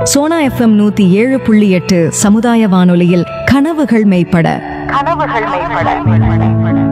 Sona FM நூத்தி ஏழு புள்ளி எட்டு சமுதாய வானொலியில் கனவுகள் மெய்ப்பட கனவுகள் மேம்பட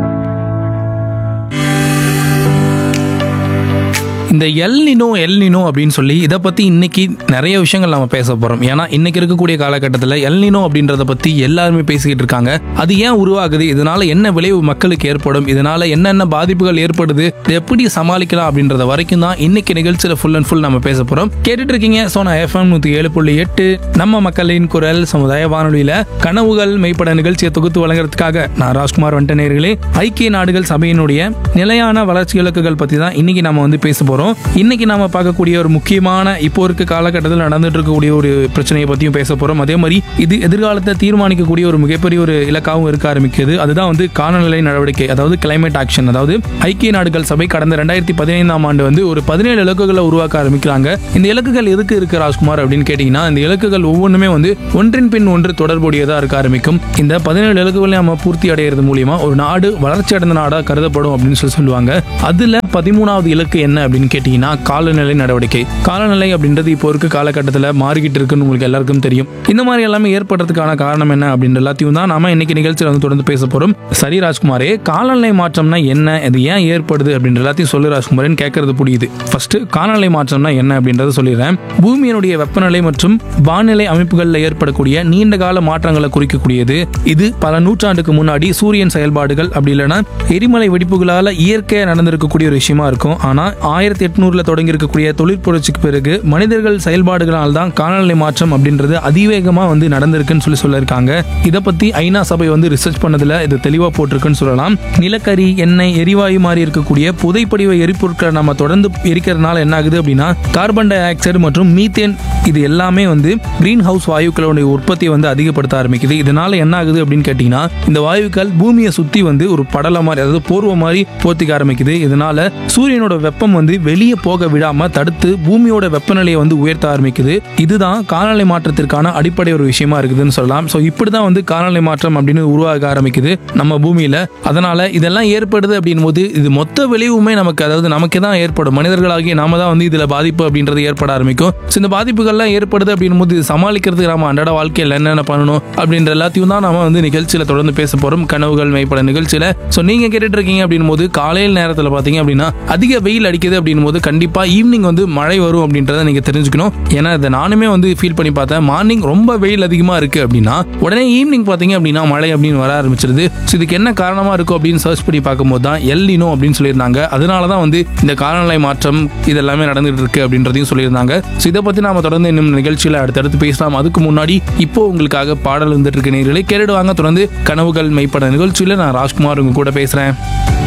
இந்த எல் நினோ எல் நினோ அப்படின்னு சொல்லி இதை பற்றி இன்னைக்கு நிறைய விஷயங்கள் நம்ம பேச போகிறோம் ஏன்னா இன்னைக்கு இருக்கக்கூடிய காலகட்டத்தில் எல் நினோ அப்படின்றத பற்றி எல்லாருமே பேசிக்கிட்டு இருக்காங்க அது ஏன் உருவாகுது இதனால என்ன விளைவு மக்களுக்கு ஏற்படும் இதனால என்னென்ன பாதிப்புகள் ஏற்படுது இதை எப்படி சமாளிக்கலாம் அப்படின்றத வரைக்கும் தான் இன்னைக்கு நிகழ்ச்சியில் ஃபுல் அண்ட் ஃபுல் நம்ம பேச போகிறோம் கேட்டுட்டு இருக்கீங்க சோனா எஃப்எம் நூற்றி ஏழு புள்ளி எட்டு நம்ம மக்களின் குரல் சமுதாய வானொலியில் கனவுகள் மெய்ப்பட நிகழ்ச்சியை தொகுத்து வழங்குறதுக்காக நான் ராஜ்குமார் வந்துட்ட நேர்களே ஐக்கிய நாடுகள் சபையினுடைய நிலையான வளர்ச்சி இலக்குகள் பற்றி தான் இன்னைக்கு நம்ம வந்து பேச போகிறோம் இன்னைக்கு நாம பார்க்கக்கூடிய ஒரு முக்கியமான இப்போ இருக்க காலகட்டத்தில் நடந்துட்டு இருக்கக்கூடிய ஒரு பிரச்சனையை பற்றியும் பேச போகிறோம் அதே மாதிரி இது எதிர்காலத்தை தீர்மானிக்கக்கூடிய ஒரு மிகப்பெரிய ஒரு இலக்காகவும் இருக்க ஆரம்பிக்குது அதுதான் வந்து காலநிலை நடவடிக்கை அதாவது கிளைமேட் ஆக்ஷன் அதாவது ஐக்கிய நாடுகள் சபை கடந்த ரெண்டாயிரத்தி பதினைந்தாம் ஆண்டு வந்து ஒரு பதினேழு இலக்குகளை உருவாக்க ஆரம்பிக்கிறாங்க இந்த இலக்குகள் எதுக்கு இருக்கு ராஜ்குமார் அப்படின்னு கேட்டிங்கன்னா இந்த இலக்குகள் ஒவ்வொன்றுமே வந்து ஒன்றின் பின் ஒன்று தொடர்புடையதாக இருக்க ஆரம்பிக்கும் இந்த பதினேழு இலக்குகளை நம்ம பூர்த்தி அடைகிறது மூலியமா ஒரு நாடு வளர்ச்சி அடைந்த நாடாக கருதப்படும் அப்படின்னு சொல்லி சொல்லுவாங்க அதுல பதிமூணாவது இலக்கு என்ன அப்படின்னு கேட்டீங்கன்னா காலநிலை நடவடிக்கை காலநிலை அப்படின்றது இப்போ இருக்க காலகட்டத்தில் மாறிக்கிட்டு இருக்குன்னு உங்களுக்கு எல்லாருக்கும் தெரியும் இந்த மாதிரி எல்லாமே ஏற்படுறதுக்கான காரணம் என்ன அப்படின்ற எல்லாத்தையும் தான் நாம இன்னைக்கு நிகழ்ச்சியில் வந்து தொடர்ந்து பேச போறோம் சரி ராஜ்குமாரே காலநிலை மாற்றம்னா என்ன இது ஏன் ஏற்படுது அப்படின்ற எல்லாத்தையும் சொல்லு ராஜ்குமாரன் கேட்கறது புரியுது ஃபர்ஸ்ட் காலநிலை மாற்றம்னா என்ன அப்படின்றத சொல்லிடுறேன் பூமியினுடைய வெப்பநிலை மற்றும் வானிலை அமைப்புகளில் ஏற்படக்கூடிய நீண்ட கால மாற்றங்களை குறிக்கக்கூடியது இது பல நூற்றாண்டுக்கு முன்னாடி சூரியன் செயல்பாடுகள் அப்படி இல்லைன்னா எரிமலை வெடிப்புகளால இயற்கையாக நடந்திருக்கக்கூடிய ஒரு விஷயமா இருக்கும் ஆனா ஆயிரத்தி எட்நூறுல தொடங்கி இருக்கக்கூடிய தொழிற்புரட்சிக்கு பிறகு மனிதர்கள் செயல்பாடுகளால் தான் காலநிலை மாற்றம் அப்படின்றது அதிவேகமா வந்து நடந்திருக்குன்னு சொல்லி சொல்லியிருக்காங்க இதை பத்தி ஐநா சபை வந்து ரிசர்ச் பண்ணதுல இது தெளிவா போட்டிருக்குன்னு சொல்லலாம் நிலக்கரி எண்ணெய் எரிவாயு மாதிரி இருக்கக்கூடிய புதைப்படிவ எரிபொருட்களை நம்ம தொடர்ந்து எரிக்கிறதுனால என்ன ஆகுது அப்படின்னா கார்பன் டை ஆக்சைடு மற்றும் மீத்தேன் இது எல்லாமே வந்து கிரீன் ஹவுஸ் வாயுக்களுடைய உற்பத்தியை வந்து அதிகப்படுத்த ஆரம்பிக்குது இதனால என்ன ஆகுது அப்படின்னு கேட்டீங்கன்னா இந்த வாயுக்கள் பூமியை சுத்தி வந்து ஒரு படலை மாதிரி அதாவது போர்வ மாதிரி போர்த்திக்க ஆரம்பிக்குது இதனால சூரியனோட வெப்பம் வந்து வெளியே போக விடாம தடுத்து பூமியோட வெப்பநிலையை வந்து உயர்த்த ஆரம்பிக்குது இதுதான் காலநிலை மாற்றத்திற்கான அடிப்படை ஒரு விஷயமா இருக்குதுன்னு சொல்லலாம் ஸோ இப்படிதான் வந்து காலநிலை மாற்றம் அப்படின்னு உருவாக ஆரம்பிக்குது நம்ம பூமியில அதனால இதெல்லாம் ஏற்படுது அப்படின் போது இது மொத்த விளைவுமே நமக்கு அதாவது நமக்கு தான் ஏற்படும் மனிதர்களாகிய நாம தான் வந்து இதுல பாதிப்பு அப்படின்றது ஏற்பட ஆரம்பிக்கும் ஸோ இந்த பாதிப்புகள்லாம் ஏற்படுது அப்படின் போது இது சமாளிக்கிறதுக்கு நம்ம அன்றாட வாழ்க்கையில் என்னென்ன பண்ணணும் அப்படின்ற எல்லாத்தையும் தான் நம்ம வந்து நிகழ்ச்சியில தொடர்ந்து பேச போறோம் கனவுகள் மெய்ப்பட நிகழ்ச்சியில ஸோ நீங்க கேட்டுட்டு இருக்கீங்க அப்படின் போது காலையில் நேரத்தில் பார்த்தீங்க அப்படின்னா அதிக வெயில் அடிக்குது அப்படின் போது கண்டிப்பா ஈவினிங் வந்து மழை வரும் அப்படின்றத நீங்க தெரிஞ்சுக்கணும் ஏன்னா இதை நானுமே வந்து ஃபீல் பண்ணி பார்த்தேன் மார்னிங் ரொம்ப வெயில் அதிகமா இருக்கு அப்படின்னா உடனே ஈவினிங் பார்த்தீங்க அப்படின்னா மழை அப்படின்னு வர ஆரம்பிச்சிருது ஸோ இதுக்கு என்ன காரணமா இருக்கும் அப்படின்னு சர்ச் பண்ணி பார்க்கும்போது தான் எல்லினோ அப்படின்னு சொல்லியிருந்தாங்க அதனால தான் வந்து இந்த காலநிலை மாற்றம் இதெல்லாமே நடந்துட்டு இருக்கு அப்படின்றதையும் சொல்லியிருந்தாங்க ஸோ இதை பத்தி நாம தொடர்ந்து இன்னும் நிகழ்ச்சியில் அடுத்தடுத்து பேசலாம் அதுக்கு முன்னாடி இப்போ உங்களுக்காக பாடல் வந்துட்டு இருக்க நேர்களை கேட்டுடுவாங்க தொடர்ந்து கனவுகள் மெய்ப்பட நிகழ்ச்சியில் நான் ராஜ்குமார் உங்க கூட பேசுறேன்